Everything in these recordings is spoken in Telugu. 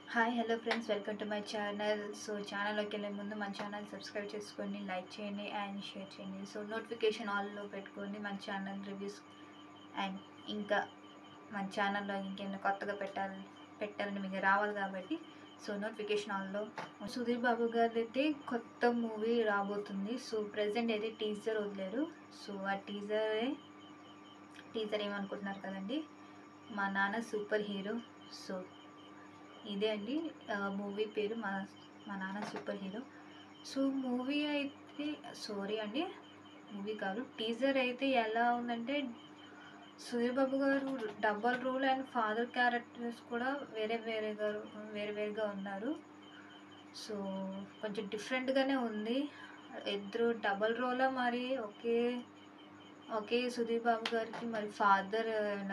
hi hello friends welcome to my channel so ఛానల్లోకి వెళ్ళే ముందు మన ఛానల్ సబ్స్క్రైబ్ చేసుకోండి లైక్ చేయండి అండ్ షేర్ చేయండి సో నోటిఫికేషన్ ఆల్లో పెట్టుకోండి మన ఛానల్ రివ్యూస్ అండ్ ఇంకా మన ఛానల్లో ఇంకేమైనా కొత్తగా పెట్టాలి పెట్టాలని మీకు రావాలి కాబట్టి సో నోటిఫికేషన్ ఆల్లో సుధీర్ బాబు గారి అయితే కొత్త మూవీ రాబోతుంది సో ప్రజెంట్ అయితే టీజర్ వదిలేరు సో ఆ టీజర్ టీజర్ ఏమనుకుంటున్నారు కదండి మా నాన్న సూపర్ హీరో సో ఇదే అండి మూవీ పేరు మా మా నాన్న సూపర్ హీరో సో మూవీ అయితే సారీ అండి మూవీ కాదు టీజర్ అయితే ఎలా ఉందంటే సుధీర్ బాబు గారు double role and father characters కూడా వేరే వేరేగా వేరే వేరేగా ఉన్నారు సో కొంచెం డిఫరెంట్గానే ఉంది ఇద్దరు డబల్ రోలా మరి ఒకే ఒకే సుధీర్ బాబు గారికి మరి ఫాదర్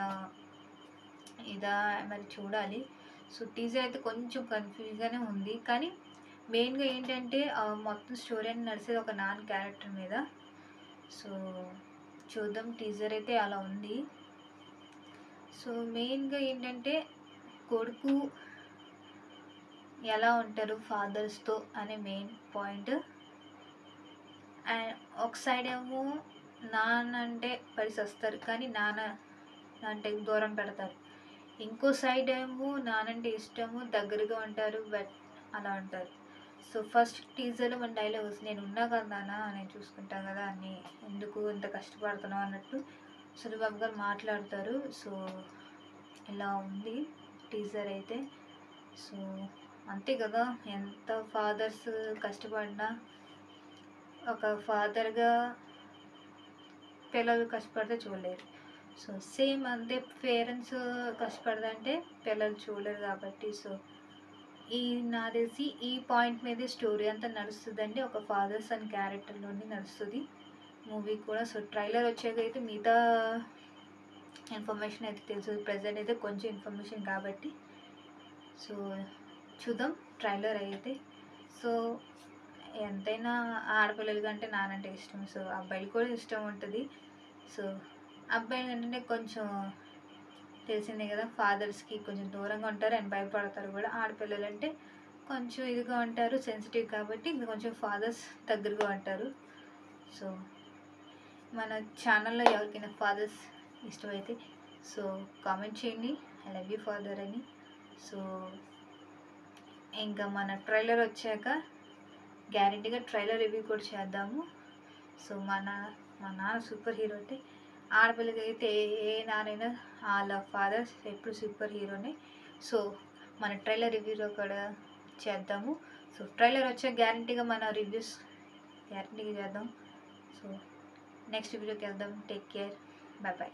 ఇదా మరి చూడాలి సో టీజర్ అయితే కొంచెం కన్ఫ్యూజ్గానే ఉంది కానీ మెయిన్గా ఏంటంటే ఆ మొత్తం స్టోరీ అని నడిచేది ఒక నాన్ క్యారెక్టర్ మీద సో చూద్దాం టీజర్ అయితే అలా ఉంది సో మెయిన్గా ఏంటంటే కొడుకు ఎలా ఉంటారు ఫాదర్స్తో అనే మెయిన్ పాయింట్ అండ్ ఒక సైడ్ ఏమో నాన్న అంటే పడిసి వస్తారు కానీ నాన్న అంటే దూరం పెడతారు ఇంకో సైడ్ ఏమో నానంటే ఇష్టము దగ్గరగా ఉంటారు బట్ అలా ఉంటారు సో ఫస్ట్ టీజర్లో మన డైలాగ్ వస్తుంది నేను ఉన్నా కదా నాన్న నేను చూసుకుంటాను కదా అని ఎందుకు ఇంత కష్టపడుతున్నావు అన్నట్టు సురబాబు గారు మాట్లాడతారు సో ఇలా ఉంది టీజర్ అయితే సో అంతే కదా ఎంత ఫాదర్స్ కష్టపడినా ఒక ఫాదర్గా పిల్లలు కష్టపడితే చూడలేరు సో సేమ్ అంతే పేరెంట్స్ కష్టపడదంటే పిల్లలు చూడలేరు కాబట్టి సో ఈ నా తెలిసి ఈ పాయింట్ మీద స్టోరీ అంతా నడుస్తుందండి ఒక ఫాదర్స్ అండ్ క్యారెక్టర్లోని నడుస్తుంది మూవీ కూడా సో ట్రైలర్ వచ్చాక అయితే మిగతా ఇన్ఫర్మేషన్ అయితే తెలుసు ప్రజెంట్ అయితే కొంచెం ఇన్ఫర్మేషన్ కాబట్టి సో చూద్దాం ట్రైలర్ అయితే సో ఎంతైనా ఆడపిల్లల కంటే నానంటే ఇష్టం సో అబ్బాయిలు కూడా ఇష్టం ఉంటుంది సో అబ్బాయిలు అంటే కొంచెం తెలిసిందే కదా ఫాదర్స్కి కొంచెం దూరంగా ఉంటారు అండ్ భయపడతారు కూడా ఆడపిల్లలు అంటే కొంచెం ఇదిగా ఉంటారు సెన్సిటివ్ కాబట్టి ఇంకా కొంచెం ఫాదర్స్ దగ్గరగా ఉంటారు సో మన ఛానల్లో ఎవరికైనా ఫాదర్స్ ఇష్టమైతే సో కామెంట్ చేయండి ఐ లవ్ యూ ఫాదర్ అని సో ఇంకా మన ట్రైలర్ వచ్చాక గ్యారంటీగా ట్రైలర్ రివ్యూ కూడా చేద్దాము సో మన మా నాన్న సూపర్ హీరో అంటే ఆడపిల్లకి అయితే ఏ నానైనా వాళ్ళ ఫాదర్స్ ఎప్పుడు సూపర్ హీరోనే సో మన ట్రైలర్ రివ్యూలో కూడా చేద్దాము సో ట్రైలర్ వచ్చే గ్యారంటీగా మన రివ్యూస్ గ్యారంటీగా చేద్దాం సో నెక్స్ట్ వీడియోకి వెళ్దాం టేక్ కేర్ బాయ్ బాయ్